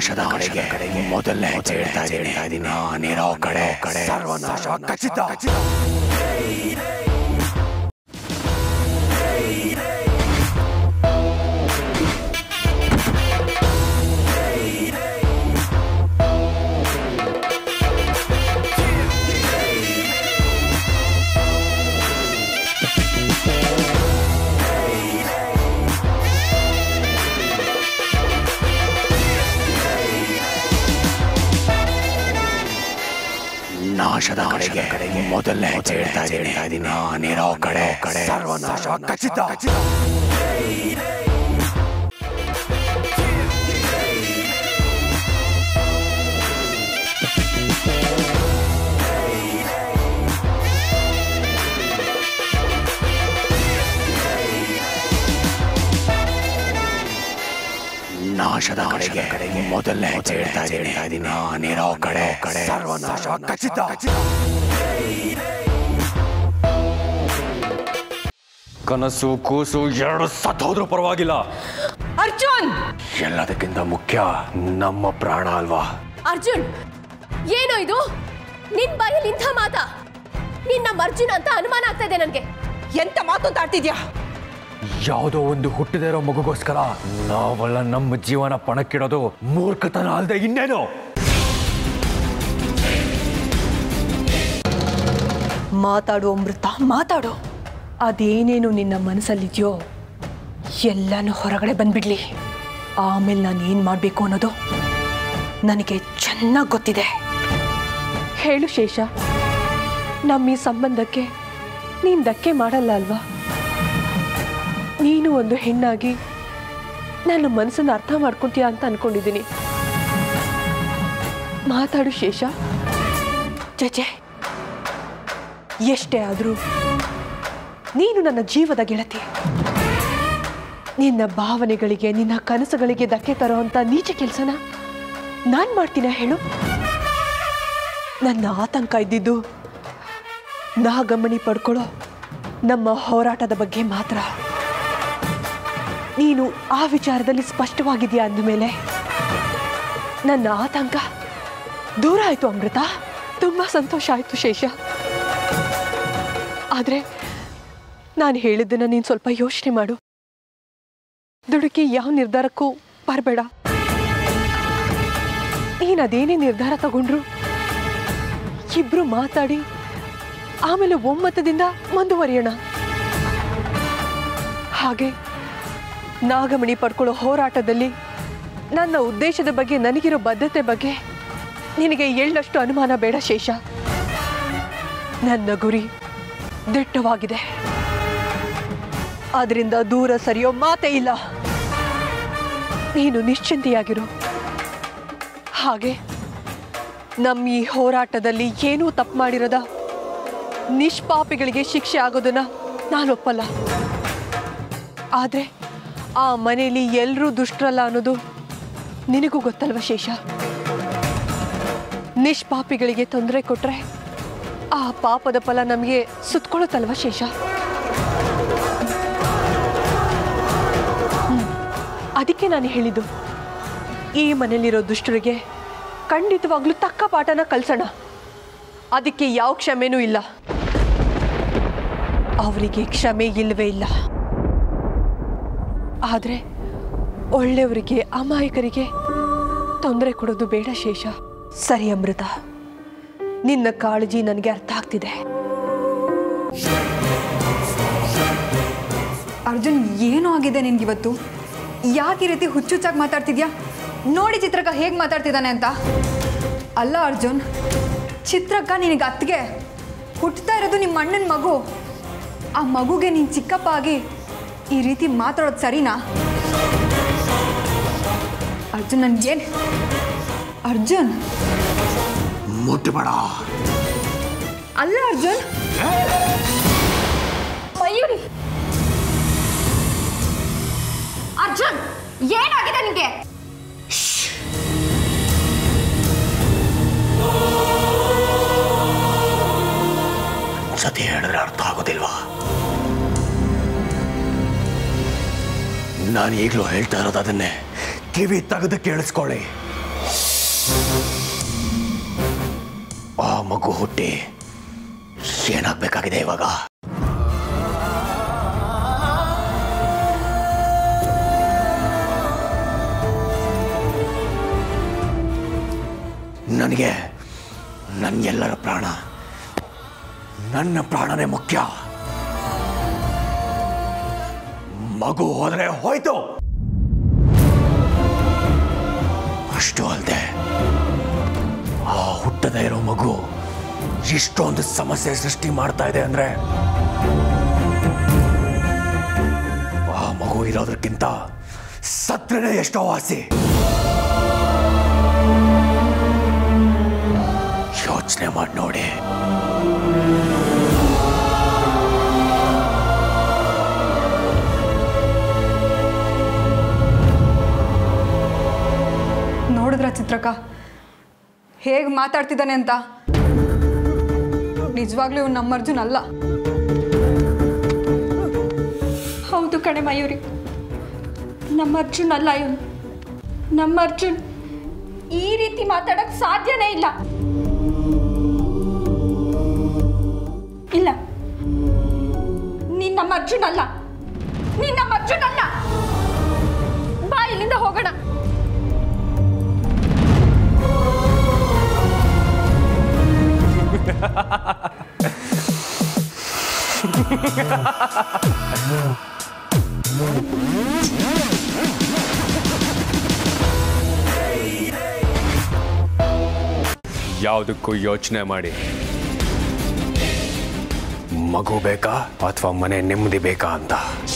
ನಾಶದ ಕಡೆಗೆ ಮೊದಲನೇ ಹೆಜ್ಜೆ ಇಡ್ತಾ ಇದ್ದೀನಿ ನಾನಿರೋ ಕಡೆ ಕಡೆ ಸರ್ವನಾಶ ಖಚಿತ ನಾಶದ ಕಡೆಗೆ ಮೊದಲನೇ ಹೆಜ್ಜೆ ಇಡ್ತಾ ಇದ್ದೀನಿ ನಾನಿರೋ ಕಡೆ ಕಡೆ ಸರ್ವನಾಶ ಖಚಿತ ನಾಶದ ಕಡೆಗೆ ಮೊದಲನೇ ಹೆಜ್ಜೆ ಇಡ್ತಾ ಇದ್ದೀನಿ ನಾನಿರೋ ಕಡೆ ಕಡೆ ಸರ್ವನಾಶ ಖಚಿತ ಕನಸು ಕೂಸು ಎರಡು ಸತ್ತೋದ್ರೂ ಪರವಾಗಿಲ್ಲ ಅರ್ಜುನ್ ಎಲ್ಲದಕ್ಕಿಂತ ಮುಖ್ಯ ನಮ್ಮ ಪ್ರಾಣ ಅಲ್ವಾ ಅರ್ಜುನ್ ಏನೋ ಇದು ನಿನ್ ಬಾಯಲ್ಲಿ ಇಂಥ ಮಾತ ನಿನ್ನ ಅರ್ಜುನ್ ಅಂತ ಅನುಮಾನ ಆಗ್ತಾ ಇದೆ ನನಗೆ ಎಂತ ಮಾತು ಅಂತ ಆಡ್ತಿದ್ಯಾ ಯಾವುದೋ ಒಂದು ಹುಟ್ಟದೇ ಇರೋ ಮಗುಗೋಸ್ಕರ ನಾವೆಲ್ಲ ನಮ್ಮ ಜೀವನ ಪಣಕ್ಕಿಡೋದು ಮೂರ್ಖತನ ಅಲ್ಲದೆ ಇನ್ನೇನು ಮಾತಾಡು ಅಮೃತ ಮಾತಾಡು ಅದೇನೇನು ನಿನ್ನ ಮನಸ್ಸಲ್ಲಿದೆಯೋ ಎಲ್ಲನೂ ಹೊರಗಡೆ ಬಂದ್ಬಿಡ್ಲಿ ಆಮೇಲೆ ನಾನು ಏನು ಮಾಡಬೇಕು ಅನ್ನೋದು ನನಗೆ ಚೆನ್ನಾಗಿ ಗೊತ್ತಿದೆ ಹೇಳು ಶೇಷ ನಮ್ಮ ಈ ಸಂಬಂಧಕ್ಕೆ ನೀನು ಧಕ್ಕೆ ಮಾಡಲ್ಲ ಅಲ್ವಾ ನೀನು ಒಂದು ಹೆಣ್ಣಾಗಿ ನನ್ನ ಮನಸ್ಸನ್ನು ಅರ್ಥ ಮಾಡ್ಕೊತೀಯ ಅಂತ ಅನ್ಕೊಂಡಿದ್ದೀನಿ ಮಾತಾಡು ಶೇಷ ಚಚೆ ಎಷ್ಟೇ ಆದರೂ ನೀನು ನನ್ನ ಜೀವದ ಗೆಳತಿ ನಿನ್ನ ಭಾವನೆಗಳಿಗೆ ನಿನ್ನ ಕನಸುಗಳಿಗೆ ಧಕ್ಕೆ ತರುವಂತ ನೀಚ ಕೆಲಸನ ನಾನು ಮಾಡ್ತೀನ ಹೇಳು ನನ್ನ ಆತಂಕ ಇದ್ದಿದ್ದು ನಾಗಮಣಿ ಪಡ್ಕೊಳ್ಳೋ ನಮ್ಮ ಹೋರಾಟದ ಬಗ್ಗೆ ಮಾತ್ರ ನೀನು ಆ ವಿಚಾರದಲ್ಲಿ ಸ್ಪಷ್ಟವಾಗಿದೆಯಾ ಅಂದಮೇಲೆ ನನ್ನ ಆತಂಕ ದೂರ ಆಯಿತು ಅಮೃತ ತುಂಬ ಸಂತೋಷ ಆಯಿತು ಶೇಷ ಆದರೆ ನಾನು ಹೇಳಿದ್ದನ್ನು ನೀನು ಸ್ವಲ್ಪ ಯೋಚನೆ ಮಾಡು ದುಡುಕಿ ಯಾವ ನಿರ್ಧಾರಕ್ಕೂ ಬರಬೇಡ ನೀನು ಅದೇನೇ ನಿರ್ಧಾರ ತಗೊಂಡ್ರು ಇಬ್ರು ಮಾತಾಡಿ ಆಮೇಲೆ ಒಮ್ಮತದಿಂದ ಮುಂದುವರಿಯೋಣ ಹಾಗೆ ನಾಗಮಣಿ ಪಡ್ಕೊಳ್ಳೋ ಹೋರಾಟದಲ್ಲಿ ನನ್ನ ಉದ್ದೇಶದ ಬಗ್ಗೆ ನನಗಿರೋ ಬದ್ಧತೆ ಬಗ್ಗೆ ನಿನಗೆ ಎಳ್ಳಷ್ಟು ಅನುಮಾನ ಬೇಡ ಶೇಷ ನನ್ನ ಗುರಿ ದಿಟ್ಟವಾಗಿದೆ ಅದರಿಂದ ದೂರ ಸರಿಯೋ ಮಾತೇ ಇಲ್ಲ ನೀನು ನಿಶ್ಚಿಂತೆಯಾಗಿರು ಹಾಗೆ ನಮ್ಮ ಈ ಹೋರಾಟದಲ್ಲಿ ಏನೂ ತಪ್ಪು ಮಾಡಿರದ ನಿಷ್ಪಾಪಿಗಳಿಗೆ ಶಿಕ್ಷೆ ಆಗೋದನ್ನ ನಾನು ಒಪ್ಪಲ್ಲ ಆದರೆ ಆ ಮನೆಯಲ್ಲಿ ಎಲ್ಲರೂ ದುಷ್ಟರಲ್ಲ ಅನ್ನೋದು ನಿನಗೂ ಗೊತ್ತಲ್ವ ಶೇಷ ನಿಷ್ಪಾಪಿಗಳಿಗೆ ತೊಂದರೆ ಕೊಟ್ರೆ ಆ ಪಾಪದ ಫಲ ನಮಗೆ ಸುತ್ಕೊಳ್ಳುತ್ತಲ್ವ ಶೇಷ ಹ್ಮ್. ಅದಕ್ಕೆ ನಾನು ಹೇಳಿದ್ದು ಈ ಮನೆಯಲ್ಲಿರೋ ದುಷ್ಟರಿಗೆ ಖಂಡಿತವಾಗ್ಲೂ ತಕ್ಕ ಪಾಠನ ಕಲ್ಸೋಣ ಅದಕ್ಕೆ ಯಾವ ಕ್ಷಮೆನೂ ಇಲ್ಲ ಅವರಿಗೆ ಕ್ಷಮೆ ಇಲ್ಲವೇ ಇಲ್ಲ ಆದರೆ ಒಳ್ಳೆಯವರಿಗೆ ಅಮಾಯಕರಿಗೆ ತೊಂದರೆ ಕೊಡೋದು ಬೇಡ ಶೇಷ ಸರಿ ಅಮೃತ ನಿನ್ನ ಕಾಳಜಿ ನನಗೆ ಅರ್ಥ ಆಗ್ತಿದೆ ಅರ್ಜುನ್ ಏನು ಆಗಿದೆ ನಿನ್ಗಿವತ್ತು ಯಾಕೆ ಈ ರೀತಿ ಹುಚ್ಚುಚ್ಚಾಗಿ ಮಾತಾಡ್ತಿದ್ಯಾ ನೋಡಿ ಚಿತ್ರಕ್ಕ ಹೇಗೆ ಮಾತಾಡ್ತಿದ್ದಾನೆ ಅಂತ ಅಲ್ಲ ಅರ್ಜುನ್ ಚಿತ್ರಕ್ಕ ನಿನಗೆ ಅತ್ತಿಗೆ ಹುಟ್ತಾ ಇರೋದು ನಿಮ್ಮ ಅಣ್ಣನ ಮಗು ಆ ಮಗುಗೆ ನೀನು ಚಿಕ್ಕಪ್ಪ ಆಗಿ ಈ ರೀತಿ ಮಾತಾಡೋದು ಸರಿನಾ ಅರ್ಜುನ್ ನನ್ಗೇನು ಅರ್ಜುನ್ ಮುಟ್ಟಬೇಡ ಅಲ್ಲ ಅರ್ಜುನ್ ಮಯೂರಿ ಅರ್ಜುನ್ ಏನಾಗಿದೆ ನಿಮಗೆ ಸತಿ ಹೇಳಿದ್ರೆ ಅರ್ಥ ಆಗೋದಿಲ್ವಾ ನಾನು ಈಗಲೂ ಹೇಳ್ತಾ ಇರೋದು ಅದನ್ನೇ ಕಿವಿ ತೆಗೆದು ಕೇಳಿಸ್ಕೊಳ್ಳಿ ಆ ಮಗು ಹುಟ್ಟಿ ಏನಾಗ್ಬೇಕಾಗಿದೆ ಇವಾಗ ನನಗೆ ನನ್ಗೆಲ್ಲರ ಪ್ರಾಣ ನನ್ನ ಪ್ರಾಣನೇ ಮುಖ್ಯ ಮಗು ಹೋದ್ರೆ ಹೋಯ್ತು ಅಷ್ಟು ಅಲ್ಲದೆ ಆ ಹುಟ್ಟದೇ ಇರೋ ಮಗು ಇಷ್ಟೊಂದು ಸಮಸ್ಯೆ ಸೃಷ್ಟಿ ಮಾಡ್ತಾ ಇದೆ ಅಂದ್ರೆ ಆ ಮಗು ಇರೋದಕ್ಕಿಂತ ಸತ್ರನೇ ಎಷ್ಟೋ ವಾಸಿ ಯೋಚನೆ ಮಾಡಿ ನೋಡಿ ನೋಡಿದ್ರ ಚಿತ್ರಕ್ಕ ಹೇಗೆ ಮಾತಾಡ್ತಿದ್ದಾನೆ ಅಂತ ನಿಜವಾಗ್ಲೂ ಇವ್ನು ನಮ್ಮ ಅರ್ಜುನ್ ಅಲ್ಲ ಹೌದು ಕಣೆ ಮಯೂರಿ ನಮ್ಮ ಅರ್ಜುನ್ ಅಲ್ಲ ಇವನು ನಮ್ಮ ಅರ್ಜುನ್ ಈ ರೀತಿ ಮಾತಾಡಕ್ ಸಾಧ್ಯನೇ ಇಲ್ಲ ಇಲ್ಲ ನೀನ್ ನಮ್ಮ ಅರ್ಜುನ್ ಅಲ್ಲ ನೀನ್ ನಮ್ಮ ಅರ್ಜುನ್ ಅಲ್ಲ ಬಾ ಇಲ್ಲಿಂದ ಹೋಗೋಣ ಯಾವುದಕ್ಕೂ ಯೋಚನೆ ಮಾಡಿ ಮಗು ಬೇಕಾ ಅಥವಾ ಮನೆ ನೆಮ್ಮದಿ ಬೇಕಾ ಅಂತ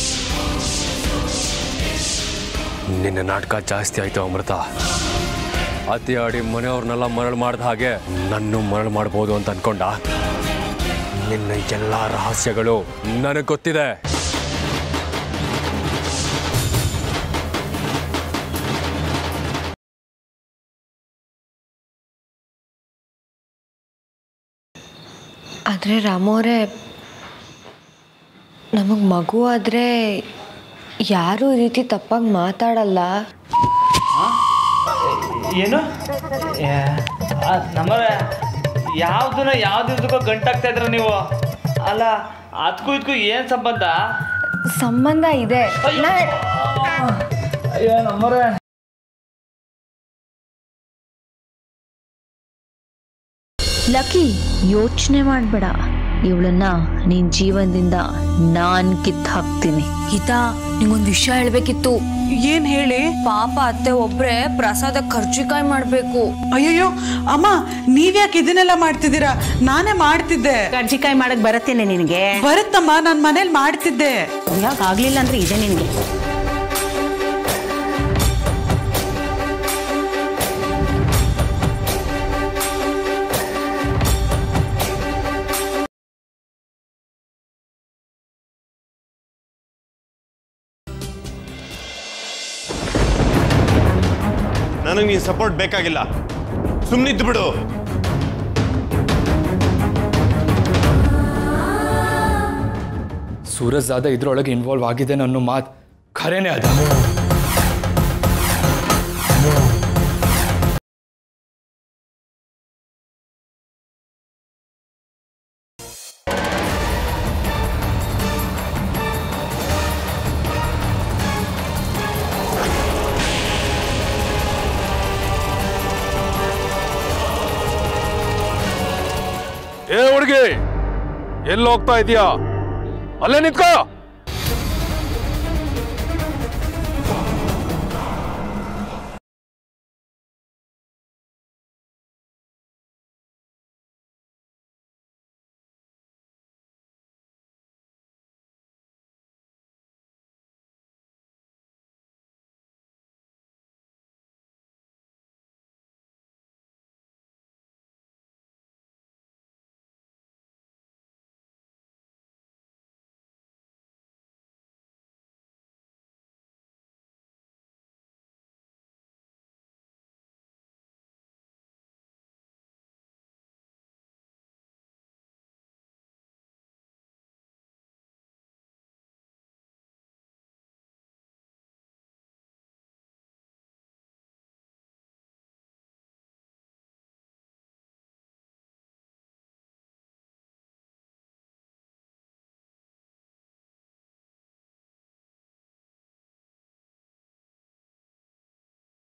ನಿನ್ನ ನಾಟಕ ಜಾಸ್ತಿ ಆಯ್ತು ಅಮೃತ ಅತಿ ಆಡಿ ಮನೆಯವ್ರನ್ನೆಲ್ಲ ಮರಳು ಮಾಡಿದ ಹಾಗೆ ನನ್ನ ಮರಳು ಮಾಡ್ಬೋದು ಅಂತ ಅನ್ಕೊಂಡ ನಿನ್ನ ಎಲ್ಲ ರಹಸ್ಯಗಳು ನನಗೆ ಗೊತ್ತಿದೆ ಆದರೆ ರಾಮು ಅವರೇ ನಮಗೆ ಮಗು ಆದರೆ ಯಾರೂ ಈ ರೀತಿ ತಪ್ಪಾಗಿ ಮಾತಾಡಲ್ಲ ಏನು ನಮ್ಮರೆ ಯಾವ್ದನ್ನ ಯಾವ್ದು ಇದಕ್ಕೋ ಗಂಟಾಗ್ತಾ ಇದ್ರ ನೀವು ಅಲ್ಲ ಅದಕ್ಕೂ ಇದಕ್ಕೂ ಏನ್ ಸಂಬಂಧ ಸಂಬಂಧ ಇದೆ ನಾ- ಅಯ್ಯೋ ನಮ್ಮರೆ ಲಕ್ಕಿ ಯೋಚನೆ ಮಾಡಬೇಡ ಇವಳನ್ನ ನಿನ್ ಜೀವನದಿಂದ ನಾನ್ ಕಿತ್ ಹಾಕ್ತೀನಿ ಗೀತಾ ನಿಂಗೊಂದು ವಿಷಯ ಹೇಳ್ಬೇಕಿತ್ತು ಏನ್ ಹೇಳಿ ಪಾಪ ಅತ್ತೆ ಒಬ್ರೆ ಪ್ರಸಾದ ಖರ್ಚಿಕಾಯಿ ಮಾಡ್ಬೇಕು ಅಯ್ಯಯ್ಯೋ ಅಮ್ಮ ನೀವ್ಯಾಕೆ ಇದನ್ನೆಲ್ಲ ಮಾಡ್ತಿದ್ದೀರಾ ನಾನೇ ಮಾಡ್ತಿದ್ದೆ ಕರ್ಜಿಕಾಯಿ ಮಾಡಕ್ ಬರತ್ತೇನೆ ನಿನಗೆ ಬರುತ್ತಮ್ಮ ನಾನ್ ಮನೇಲಿ ಮಾಡ್ತಿದ್ದೆ ಯಾಕೆ ಆಗ್ಲಿಲ್ಲ ಅಂದ್ರೆ ಇದೆ ನಿನಗೆ ನನಗೆ ನೀನು ಸಪೋರ್ಟ್ ಬೇಕಾಗಿಲ್ಲ ಸುಮ್ಮನಿದ್ದು ಬಿಡು ಸೂರಜ್ ದಾದ ಇದ್ರೊಳಗೆ ಇನ್ವಾಲ್ವ್ ಆಗಿದೆ ಅನ್ನೋ ಮಾತು ಖರೇನೆ ಅದ ಏ ಹುಡುಗಿ ಎಲ್ಲಿ ಹೋಗ್ತಾ ಇದೀಯಾ ಅಲ್ಲೇ ನಿಂತ್ಕೋ